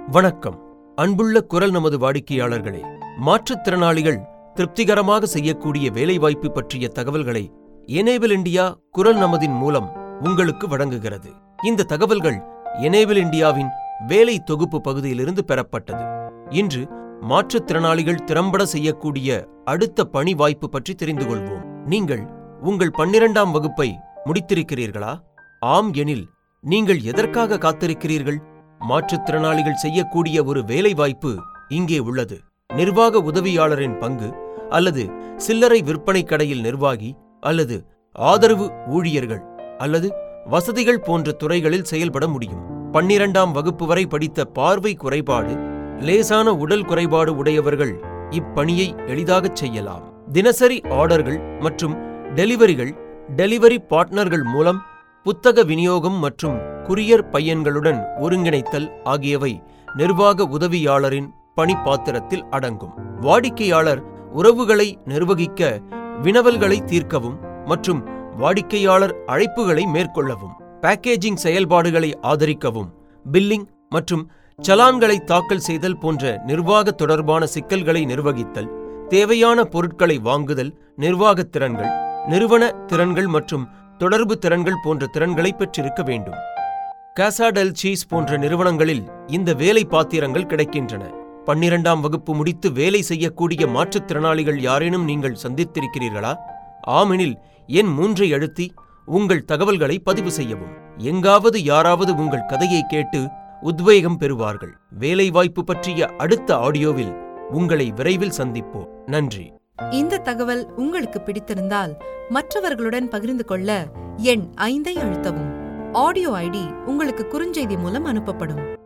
வணக்கம் அன்புள்ள குரல் நமது வாடிக்கையாளர்களே மாற்றுத்திறனாளிகள் திருப்திகரமாக செய்யக்கூடிய வேலைவாய்ப்பு பற்றிய தகவல்களை எனேபிள் இந்தியா குரல் நமதின் மூலம் உங்களுக்கு வழங்குகிறது இந்த தகவல்கள் எனேபிள் இந்தியாவின் வேலை தொகுப்பு பகுதியிலிருந்து பெறப்பட்டது இன்று மாற்றுத்திறனாளிகள் திறம்பட செய்யக்கூடிய அடுத்த பணி வாய்ப்பு பற்றி தெரிந்து கொள்வோம் நீங்கள் உங்கள் பன்னிரண்டாம் வகுப்பை முடித்திருக்கிறீர்களா ஆம் எனில் நீங்கள் எதற்காக காத்திருக்கிறீர்கள் மாற்றுத்திறனாளிகள் செய்யக்கூடிய ஒரு வேலைவாய்ப்பு இங்கே உள்ளது நிர்வாக உதவியாளரின் பங்கு அல்லது சில்லறை விற்பனை கடையில் நிர்வாகி அல்லது ஆதரவு ஊழியர்கள் அல்லது வசதிகள் போன்ற துறைகளில் செயல்பட முடியும் பன்னிரண்டாம் வகுப்பு வரை படித்த பார்வை குறைபாடு லேசான உடல் குறைபாடு உடையவர்கள் இப்பணியை எளிதாகச் செய்யலாம் தினசரி ஆர்டர்கள் மற்றும் டெலிவரிகள் டெலிவரி பார்ட்னர்கள் மூலம் புத்தக விநியோகம் மற்றும் குரியர் பையன்களுடன் ஒருங்கிணைத்தல் ஆகியவை நிர்வாக உதவியாளரின் பணிப்பாத்திரத்தில் அடங்கும் வாடிக்கையாளர் உறவுகளை நிர்வகிக்க வினவல்களை தீர்க்கவும் மற்றும் வாடிக்கையாளர் அழைப்புகளை மேற்கொள்ளவும் பேக்கேஜிங் செயல்பாடுகளை ஆதரிக்கவும் பில்லிங் மற்றும் சலான்களை தாக்கல் செய்தல் போன்ற நிர்வாக தொடர்பான சிக்கல்களை நிர்வகித்தல் தேவையான பொருட்களை வாங்குதல் நிர்வாகத் திறன்கள் நிறுவன திறன்கள் மற்றும் தொடர்பு திறன்கள் போன்ற திறன்களை பெற்றிருக்க வேண்டும் காசாடெல் சீஸ் போன்ற நிறுவனங்களில் இந்த வேலை பாத்திரங்கள் கிடைக்கின்றன பன்னிரண்டாம் வகுப்பு முடித்து வேலை செய்யக்கூடிய மாற்றுத்திறனாளிகள் யாரேனும் நீங்கள் சந்தித்திருக்கிறீர்களா ஆமெனில் எண் மூன்றை அழுத்தி உங்கள் தகவல்களை பதிவு செய்யவும் எங்காவது யாராவது உங்கள் கதையை கேட்டு உத்வேகம் பெறுவார்கள் வேலைவாய்ப்பு பற்றிய அடுத்த ஆடியோவில் உங்களை விரைவில் சந்திப்போம் நன்றி இந்த தகவல் உங்களுக்கு பிடித்திருந்தால் மற்றவர்களுடன் பகிர்ந்து கொள்ள எண் ஐந்தை அழுத்தவும் ஆடியோ ஐடி உங்களுக்கு குறுஞ்செய்தி மூலம் அனுப்பப்படும்